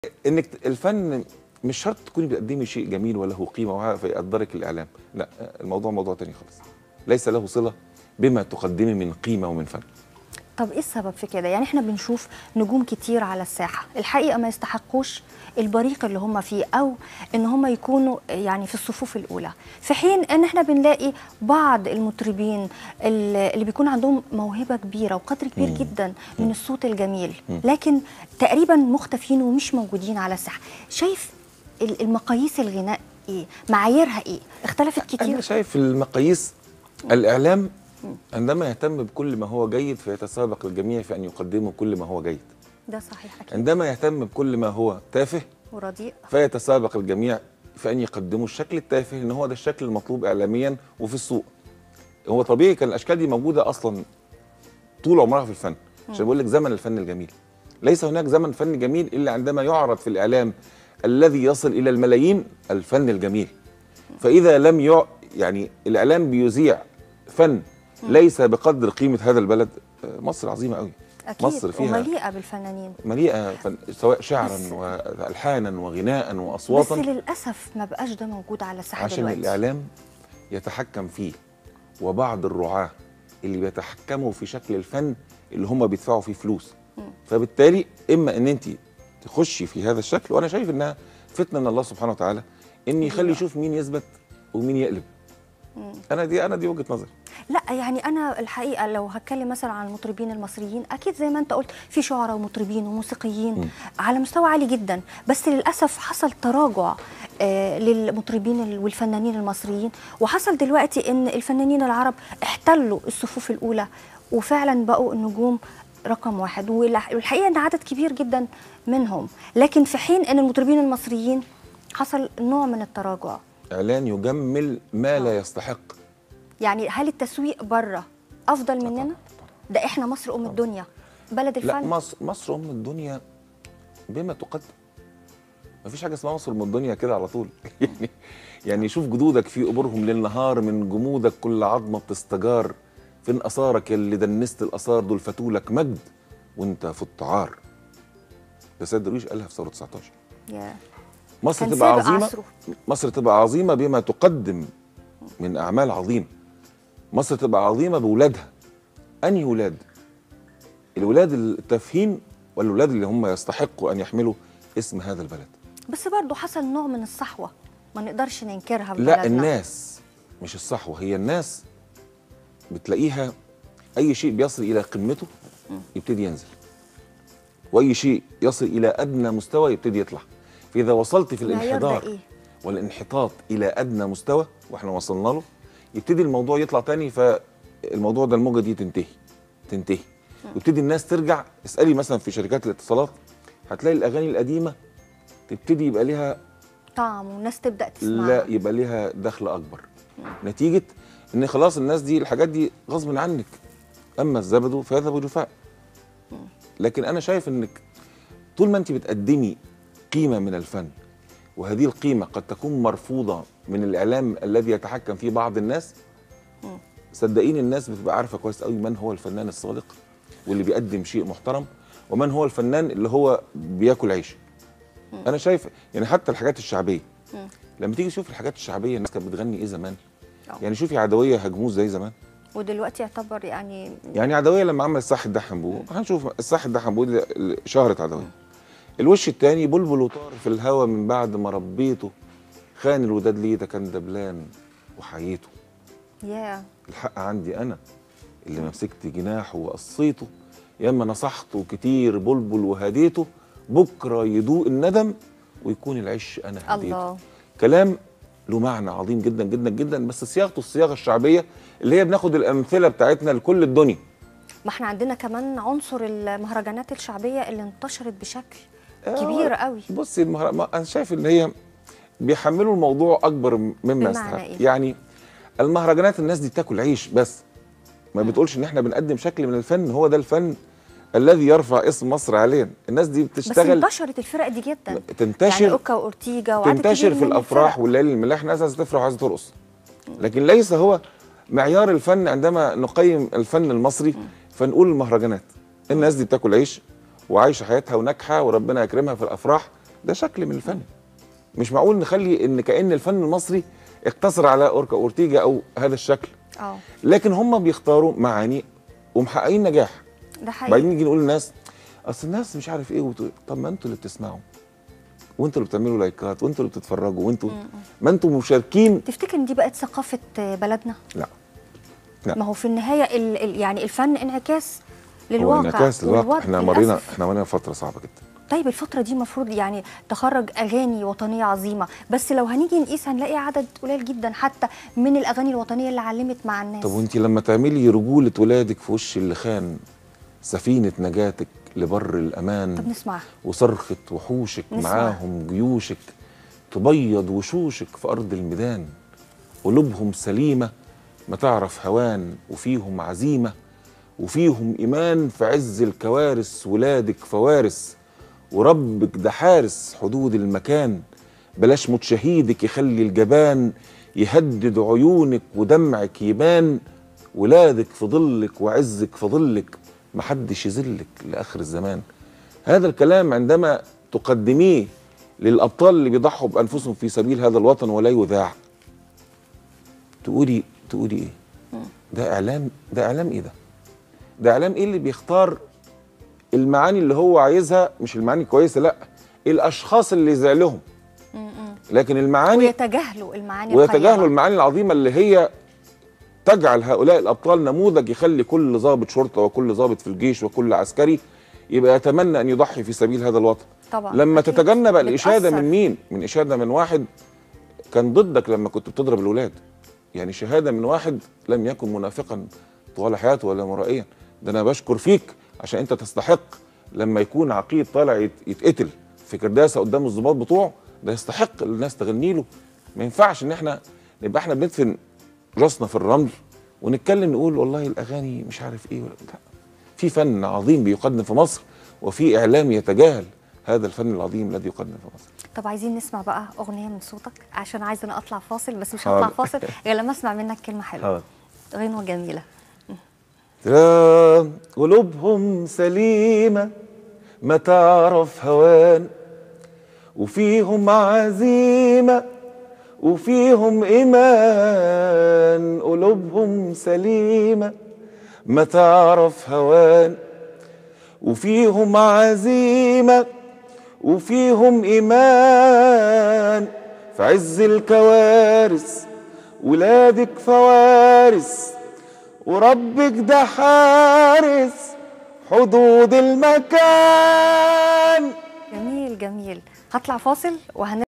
انك الفن مش شرط تكوني بتقدمي شيء جميل وله قيمه فيقدرك الاعلام لا الموضوع موضوع تاني خالص ليس له صله بما تقدمي من قيمه ومن فن طب ايه السبب في كده يعني احنا بنشوف نجوم كتير على الساحه الحقيقه ما يستحقوش البريق اللي هم فيه او ان هم يكونوا يعني في الصفوف الاولى في حين ان احنا بنلاقي بعض المطربين اللي بيكون عندهم موهبه كبيره وقدر كبير مم. جدا من الصوت الجميل مم. لكن تقريبا مختفين ومش موجودين على الساحه شايف ال- المقاييس الغناء ايه معاييرها ايه اختلفت كتير انا شايف المقاييس الاعلام عندما يهتم بكل ما هو جيد فيتسابق الجميع في ان يقدموا كل ما هو جيد ده صحيح اكيد عندما يهتم بكل ما هو تافه ورديء فيتسابق الجميع في ان يقدموا الشكل التافه ان هو ده الشكل المطلوب اعلاميا وفي السوق هو طبيعي كان الاشكال دي موجوده اصلا طول عمرها في الفن عشان بقول لك زمن الفن الجميل ليس هناك زمن فن جميل الا عندما يعرض في الاعلام الذي يصل الى الملايين الفن الجميل فاذا لم يع... يعني الاعلام بيذيع فن ليس بقدر قيمه هذا البلد آه، مصر عظيمه قوي اكيد مصر فيها ومليئه بالفنانين مليئه فن سواء شعرا بس- والحانا وغناء بس واصواتا للاسف ما بقاش ده موجود على الساحه عشان دلوقتي الاعلام يتحكم فيه وبعض الرعاه اللي بيتحكموا في شكل الفن اللي هم بيدفعوا فيه فلوس فبالتالي اما ان انت تخشي في هذا الشكل وانا شايف انها فتنه من الله سبحانه وتعالى ان يخلي يشوف مين يثبت ومين يقلب انا دي انا دي وجهه نظري لا يعني انا الحقيقه لو هتكلم مثلا عن المطربين المصريين اكيد زي ما انت قلت في شعراء ومطربين وموسيقيين مم. على مستوى عالي جدا بس للاسف حصل تراجع آه للمطربين ال- والفنانين المصريين وحصل دلوقتي ان الفنانين العرب احتلوا الصفوف الاولى وفعلا بقوا النجوم رقم واحد والح- والحقيقه ان عدد كبير جدا منهم لكن في حين ان المطربين المصريين حصل نوع من التراجع اعلان يجمل ما لا يستحق يعني هل التسويق بره افضل مننا ده احنا مصر ام الدنيا بلد لا الفن مصر مصر ام الدنيا بما تقدم مفيش حاجه اسمها مصر ام الدنيا كده على طول يعني يعني شوف جدودك في قبورهم للنهار من جمودك كل عظمه بتستجار فين اثارك اللي دنست الاثار دول فاتولك مجد وانت في الطعار ده سيد درويش قالها في ثوره 19 يا مصر كان تبقى سابق عظيمه عصره. مصر تبقى عظيمه بما تقدم من اعمال عظيمه مصر تبقى عظيمه بولادها انهي ولاد الولاد التافهين ولا الولاد اللي هم يستحقوا ان يحملوا اسم هذا البلد بس برضه حصل نوع من الصحوه ما نقدرش ننكرها في لا بلدنا. الناس مش الصحوه هي الناس بتلاقيها اي شيء بيصل الى قمته يبتدي ينزل واي شيء يصل الى ادنى مستوى يبتدي يطلع فاذا وصلت في المعيار ده الانحدار إيه؟ والانحطاط الى ادنى مستوى واحنا وصلنا له يبتدي الموضوع يطلع تاني فالموضوع ده الموجه دي تنتهي تنتهي ويبتدي الناس ترجع اسالي مثلا في شركات الاتصالات هتلاقي الاغاني القديمه تبتدي يبقى ليها طعم والناس تبدا تسمع لا يبقى ليها دخل اكبر نتيجه ان خلاص الناس دي الحاجات دي غصب عنك اما الزبد فيذهب جفاء لكن انا شايف انك طول ما انت بتقدمي قيمه من الفن وهذه القيمه قد تكون مرفوضه من الاعلام الذي يتحكم فيه بعض الناس صدقيني الناس بتبقى عارفه كويس قوي من هو الفنان الصادق واللي بيقدم شيء محترم ومن هو الفنان اللي هو بياكل عيش انا شايف يعني حتى الحاجات الشعبيه لما تيجي تشوف الحاجات الشعبيه الناس كانت بتغني ايه زمان آه. يعني شوفي عدويه هجموز زي زمان ودلوقتي يعتبر يعني يعني عدويه لما عمل الصح الدحنبو هنشوف الصح الدحنبو دي اللي شهرت عدويه الوش الثاني بلبل وطار في الهوى من بعد ما ربيته خان الوداد ليه ده كان دبلان وحييته يا الحق عندي انا اللي مسكت جناحه وقصيته ياما نصحته كتير بلبل وهديته بكره يدوق الندم ويكون العش انا هديته الله كلام له معنى عظيم جدا جدا جدا بس صياغته الصياغه الشعبيه اللي هي بناخد الامثله بتاعتنا لكل الدنيا ما احنا عندنا كمان عنصر المهرجانات الشعبيه اللي انتشرت بشكل كبير قوي بصي المهر... ما- انا شايف ان هي بيحملوا الموضوع اكبر مما بمعنى يستحق إيه؟ يعني المهرجانات الناس دي بتاكل عيش بس ما بتقولش ان احنا بنقدم شكل من الفن هو ده الفن الذي يرفع اسم مصر عليا الناس دي بس بتشتغل انتشرت الفرق دي جدا تنتشر يعني اوكا واورتيجا وعدد تنتشر كبير في من الافراح الفرق. والليالي الملاح ناس عايزه تفرح وعايزه ترقص لكن ليس هو معيار الفن عندما نقيم الفن المصري فنقول المهرجانات الناس دي بتاكل عيش وعايشه حياتها وناجحه وربنا يكرمها في الافراح ده شكل من الفن مش معقول نخلي ان كأن الفن المصري اقتصر على اوركا اورتيجا او هذا الشكل اه لكن هم بيختاروا معاني ومحققين نجاح ده حقيقي بعدين نيجي نقول للناس اصل الناس مش عارف ايه وتقول طب ما انتوا اللي بتسمعوا وانتوا اللي بتعملوا لايكات وانتوا اللي بتتفرجوا وانتوا ما انتوا مشاركين تفتكر ان دي بقت ثقافه بلدنا لا لا. ما هو في النهايه ال ال يعني الفن انعكاس هو للواقع انعكاس للواقع والواقع احنا مرينا للأسف. احنا مرينا فتره صعبه جدا طيب الفترة دي المفروض يعني تخرج أغاني وطنية عظيمة بس لو هنيجي نقيس هنلاقي عدد قليل جدا حتى من الأغاني الوطنية اللي علمت مع الناس طب وانت لما تعملي رجوله ولادك في وش اللي خان سفينه نجاتك لبر طب الامان نسمعها وصرخة وحوشك نسمع. معاهم جيوشك تبيض وشوشك في أرض الميدان قلوبهم سليمة ما تعرف هوان وفيهم عزيمة وفيهم إيمان في عز الكوارث ولادك فوارس وربك ده حارس حدود المكان بلاش موت شهيدك يخلي الجبان يهدد عيونك ودمعك يبان ولادك في ظلك وعزك في ظلك محدش يذلك لآخر الزمان هذا الكلام عندما تقدميه للأبطال اللي بيضحوا بأنفسهم في سبيل هذا الوطن ولا يذاع تقولي تقولي ايه ده اعلام ده اعلام ايه ده ده اعلام ايه اللي بيختار المعاني اللي هو عايزها مش المعاني الكويسه لا الاشخاص اللي يزعلهم لهم لكن المعاني ويتجاهلوا المعاني ويتجاهلوا القيمة. المعاني العظيمه اللي هي تجعل هؤلاء الابطال نموذج يخلي كل ضابط شرطه وكل ضابط في الجيش وكل عسكري يبقى يتمنى ان يضحي في سبيل هذا الوطن طبعا لما أكيد. تتجنب الاشاده بتأثر. من مين من اشاده من واحد كان ضدك لما كنت بتضرب الولاد يعني شهاده من واحد لم يكن منافقا طوال حياته ولا مرائيا ده انا بشكر فيك عشان انت تستحق لما يكون عقيد طالع يت- يتقتل في كرداسه قدام الضباط بتوعه ده يستحق الناس تغني له ما ينفعش ان احنا نبقى احنا بندفن راسنا في الرمل ونتكلم نقول والله الاغاني مش عارف ايه ولا لا في فن عظيم بيقدم في مصر وفي اعلام يتجاهل هذا الفن العظيم الذي يقدم في مصر طب عايزين نسمع بقى أغنية من صوتك عشان عايزة أنا أطلع فاصل بس مش حاضر. هطلع فاصل غير لما أسمع منك كلمة حلوة غنوة جميلة ترى قلوبهم سليمة ما تعرف هوان وفيهم عزيمة وفيهم إيمان قلوبهم سليمة ما تعرف هوان وفيهم عزيمة وفيهم إيمان في عز الكوارث ولادك فوارس وربك ده حارس حدود المكان جميل جميل هطلع فاصل وهن